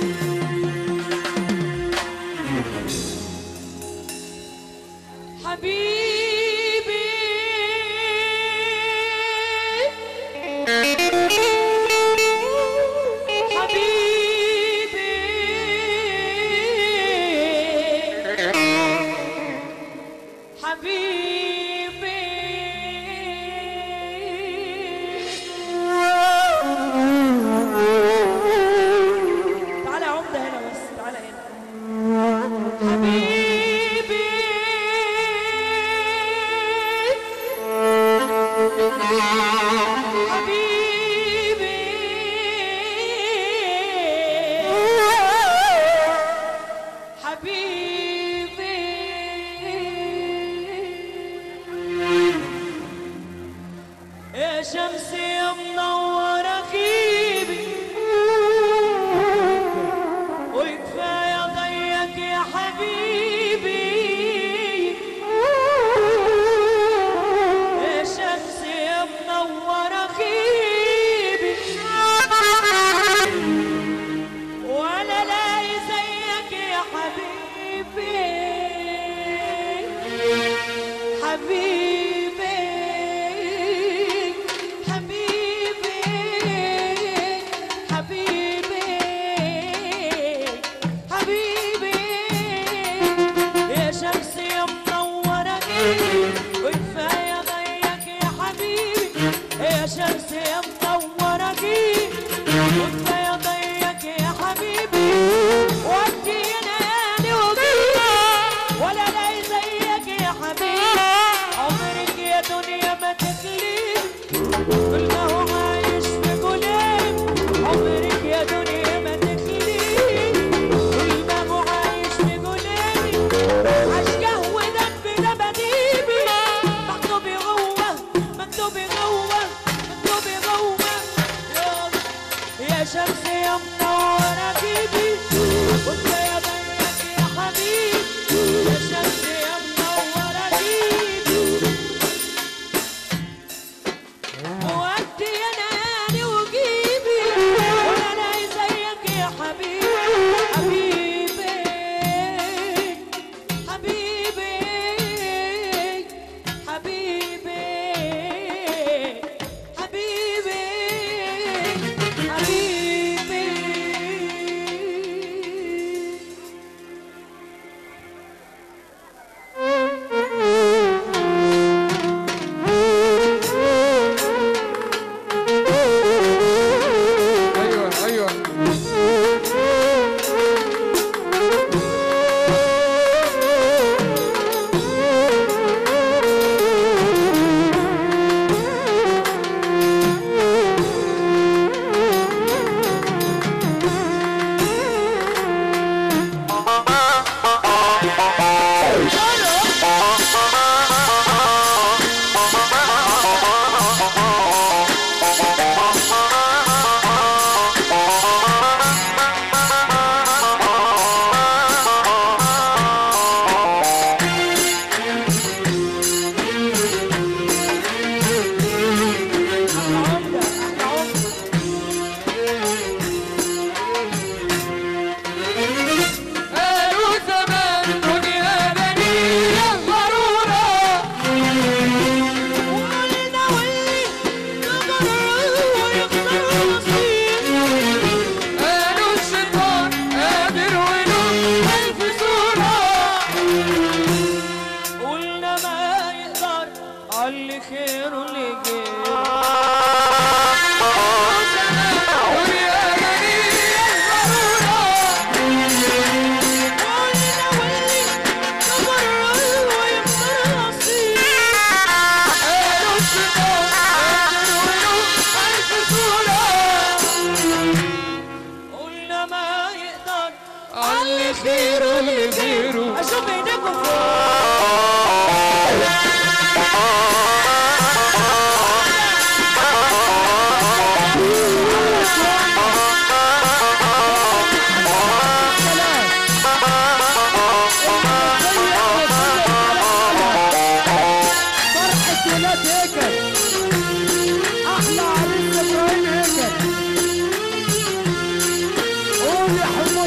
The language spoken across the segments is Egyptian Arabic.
حبيبي حبيبي حبيبي تعالى يا عمدة هنا بس تعالى هنا حبيبي حبيبي حبيبي يا شمس يا منورة غيبي وكفاية ضيق يا حبيبي يا شمس يا منورة غيبي ولا لاقي زيك يا حبيبي حبيبي حبيبي حبيبي حبيبي يا شمس يا منورة قلبي وكفاية ضيق يا حبيبي يا شمس يا منورة قلبي وكفاية ضيق يا حبيبي ودينا يا وجيبي ولا لاقي زيك يا حبيبي عمرك يا دنيا ما تخلي كل ما هو عايش في قلوب عمرك يا دنيا ما تخلي كل ما هو عايش في قلوبي عشقه ودم ده بديبي مكتوب جوه مكتوب جوه مكتوب جوه يا يا شمس يا منورة جيبي وكفاية ضيق يا حبيبي يا شمس يا منورة جيبي وأنت يا ناني وجيبي وأنا لاقي زيك يا حبيبي حبيبي حبيبي حبيبي حبيبي حبيبي ايوه ايوه قالوا زمان الدنيا دنيا ضرورة وقلنا واللي يقدر ويقدر نصيب قالوا الشيطان قادر وله ألف صورة قلنا ما يقدر علي خير واللي غير الدنيا دنيا ضرورة قلنا واللي يقدر ويقدر نصيب قالوا الشيطان قادر وله ألف صورة قلنا ما يقدر علي خيره لغيره اشوف ايديكم فوق فرحة ولاد هيكل أحلى عريس إبراهيم هيكل قول يا حمار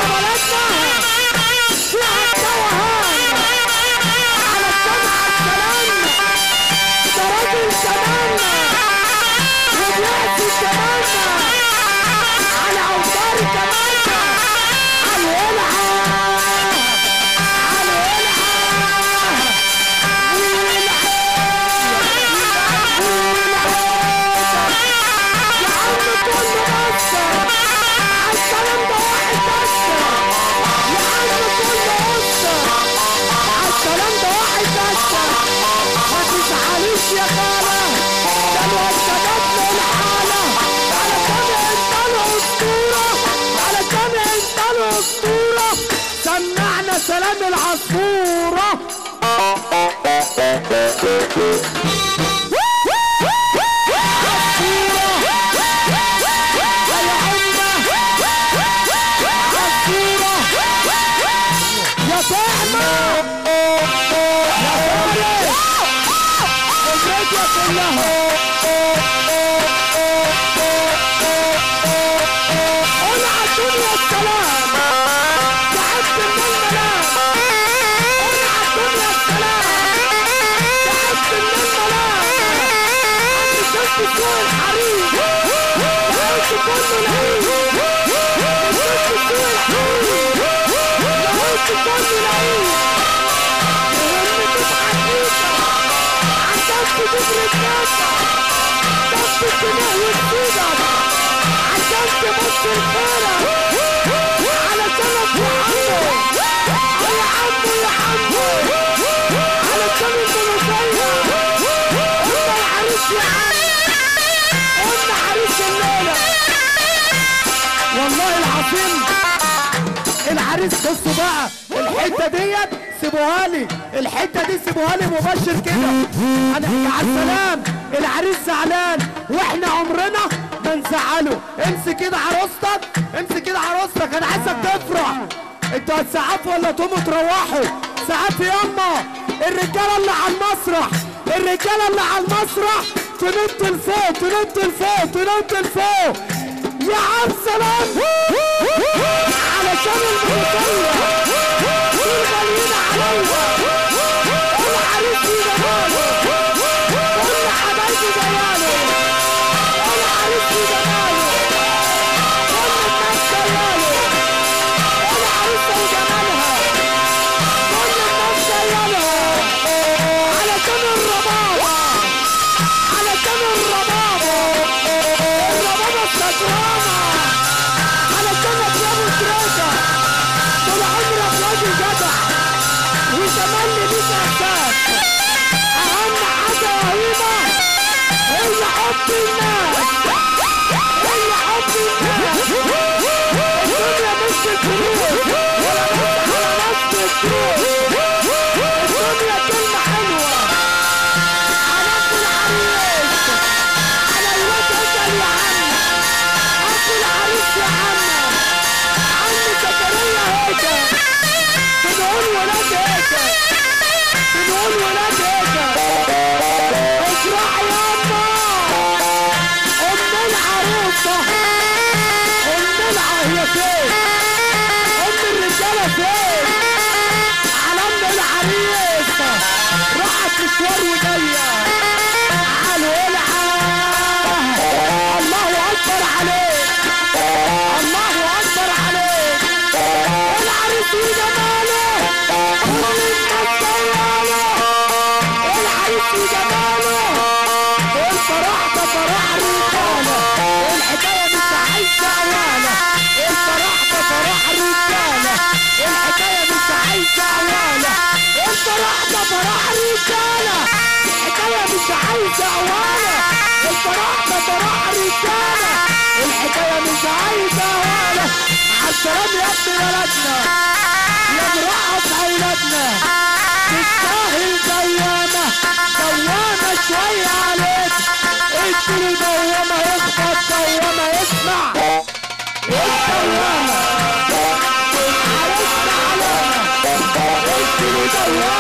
بلدنا فيها التوهان على السمع السلام ده راجل زماننا وبيعزي زماننا على اوتار زماننا على الولعه على الولعه يا عم كله بس عالكلام ده واحد بس يا عم كله بس عالكلام ده واحد بس ما تزعليش يا خالة ده الواد جاب له الحالة على سامع انت له اسطورة على سامع انت له اسطورة سمعنا سلام العصفورة يا طعمة يا فارس افريقيا كلها قول على الدنيا السلام تعبت من المنام قول على الدنيا السلام تعبت من المنام عم شفت سوق الحريم لقيت كله لعيب شفت سوق الحريم لقيت كله لعيب وهمتك حقيقة عشان تجيب رجالك ضبط الدماء وتفيدك عشان تبص الخيرة على سنة محمد يا عمو يا عمو على سنة المنوفية قلنا العريس يا عم قلنا عريس الليلة والله العظيم العريس بصوا بقى الحته ديت سيبوها لي الحته دي سيبوها لي مباشر كده انا مع السلام العريس زعلان واحنا عمرنا ما نزعله امسك كده عروستك امسك كده عروستك انا عايزك تفرح انتوا هتسقفوا ولا تقوموا تروحوا سقف ياما الرجاله اللي على المسرح الرجاله اللي على المسرح تنط لفوق تنط لفوق تنط لفوق يا عم سلام علشان الملوكية دول غاليين عليا العريس في جماله كل حبايبي جياله العريس في جماله كل الناس جياله العريس وجمالها كل الناس جيالها علشان الربابة علشان الربابة الربابة السكرانة علشان يا ابو تريكة طول عمرك راجل جدع وتملي ليك احساس اهم حاجة رهيبة هي حب الناس هي حب الناس الدنيا مش الفلوس ولا بس على نفس الفلوس الدنيا كلمة حلوة على ابو العريس على الواد اسأل يا عم ابو العريس يا عم عم زكريا هيك بنقول ولاد هيك بنقول ولاد هيك اشرح ياما ام العروسه ام الع هي فين ام الرجاله فين علم العريس راحت مشوار وجايه على الولعه الله اكبر عليك الله اكبر عليك العريس وجماله كل الناس جواله العريس وجماله الفرح ده فرح رجاله الحكايه مش عايزه عواله الفرح ده فرح رجاله الحكايه مش عايزه عواله الفرح ده فرح رجاله الحكايه مش عايزه عواله الفرح ده فرح رجاله الحكايه مش عايزه عواله عالسلام يا ابن بلدنا يا مرقص اولادنا تستاهل دوامه دوامه شويه عليك اديله دوامه يخبط دوامه يسمع الدوامه عرفنا علامه اديله دوامه